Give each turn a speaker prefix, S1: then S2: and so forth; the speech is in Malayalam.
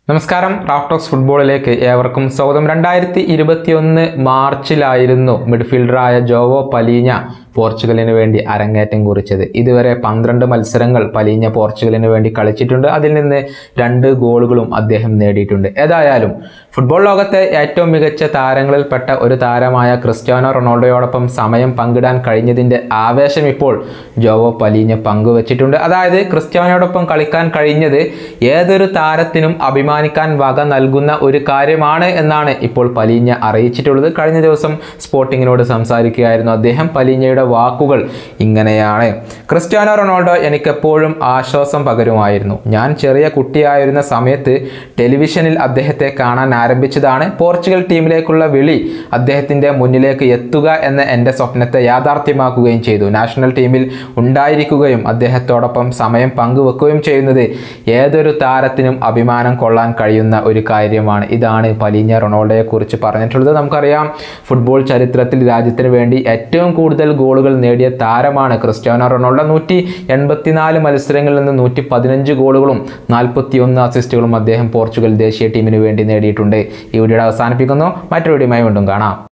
S1: നമസ്കാരം റാഫ്റ്റോക്സ് ഫുട്ബോളിലേക്ക് ഏവർക്കും സ്വാഗതം രണ്ടായിരത്തി ഇരുപത്തിയൊന്ന് മാർച്ചിലായിരുന്നു മിഡ്ഫീൽഡറായ ജോവോ പലീഞ്ഞ പോർച്ചുഗലിന് വേണ്ടി അരങ്ങേറ്റം കുറിച്ചത് ഇതുവരെ പന്ത്രണ്ട് മത്സരങ്ങൾ പലീഞ്ഞ പോർച്ചുഗലിന് വേണ്ടി കളിച്ചിട്ടുണ്ട് അതിൽ നിന്ന് രണ്ട് ഗോളുകളും അദ്ദേഹം നേടിയിട്ടുണ്ട് ഏതായാലും ഫുട്ബോൾ ലോകത്തെ ഏറ്റവും മികച്ച താരങ്ങളിൽപ്പെട്ട ഒരു താരമായ ക്രിസ്ത്യാനോ റൊണാൾഡോയോടൊപ്പം സമയം പങ്കിടാൻ കഴിഞ്ഞതിൻ്റെ ആവേശം ഇപ്പോൾ ജോവോ പലീഞ്ഞ പങ്കുവച്ചിട്ടുണ്ട് അതായത് ക്രിസ്ത്യാനോടൊപ്പം കളിക്കാൻ കഴിഞ്ഞത് ഏതൊരു താരത്തിനും അഭിമാനിക്കാൻ വക നൽകുന്ന ഒരു കാര്യമാണ് എന്നാണ് ഇപ്പോൾ പലീഞ്ഞ അറിയിച്ചിട്ടുള്ളത് കഴിഞ്ഞ ദിവസം സ്പോർട്ടിങ്ങിനോട് സംസാരിക്കുകയായിരുന്നു അദ്ദേഹം പലീഞ്ഞയുടെ വാക്കുകൾ ഇങ്ങനെയാണ് ക്രിസ്ത്യാനോ റൊണാൾഡോ എനിക്കെപ്പോഴും ആശ്വാസം പകരുമായിരുന്നു ഞാൻ ചെറിയ കുട്ടിയായിരുന്ന സമയത്ത് ടെലിവിഷനിൽ അദ്ദേഹത്തെ കാണാൻ ആരംഭിച്ചതാണ് പോർച്ചുഗൽ ടീമിലേക്കുള്ള വിളി അദ്ദേഹത്തിൻ്റെ മുന്നിലേക്ക് എത്തുക എന്ന എൻ്റെ സ്വപ്നത്തെ യാഥാർത്ഥ്യമാക്കുകയും ചെയ്തു നാഷണൽ ടീമിൽ ഉണ്ടായിരിക്കുകയും അദ്ദേഹത്തോടൊപ്പം സമയം പങ്കുവെക്കുകയും ചെയ്യുന്നത് ഏതൊരു താരത്തിനും അഭിമാനം കൊള്ളാൻ കഴിയുന്ന ഒരു കാര്യമാണ് ഇതാണ് പലീഞ്ഞ റൊണാൾഡോയെ കുറിച്ച് പറഞ്ഞിട്ടുള്ളത് നമുക്കറിയാം ഫുട്ബോൾ ചരിത്രത്തിൽ രാജ്യത്തിന് വേണ്ടി ഏറ്റവും കൂടുതൽ ഗോളുകൾ നേടിയ താരമാണ് ക്രിസ്ത്യാനോ റൊണാൾഡോ നൂറ്റി എൺപത്തിനാല് മത്സരങ്ങളിൽ നിന്ന് നൂറ്റി പതിനഞ്ച് ഗോളുകളും നാൽപ്പത്തിയൊന്ന് അസിസ്റ്റുകളും അദ്ദേഹം പോർച്ചുഗൽ ദേശീയ ടീമിന് വേണ്ടി നേടിയിട്ടുണ്ട് ഈ വീഡിയോ അവസാനിപ്പിക്കുന്നു മറ്റൊരു വീഡിയോയുമായി വീണ്ടും കാണാം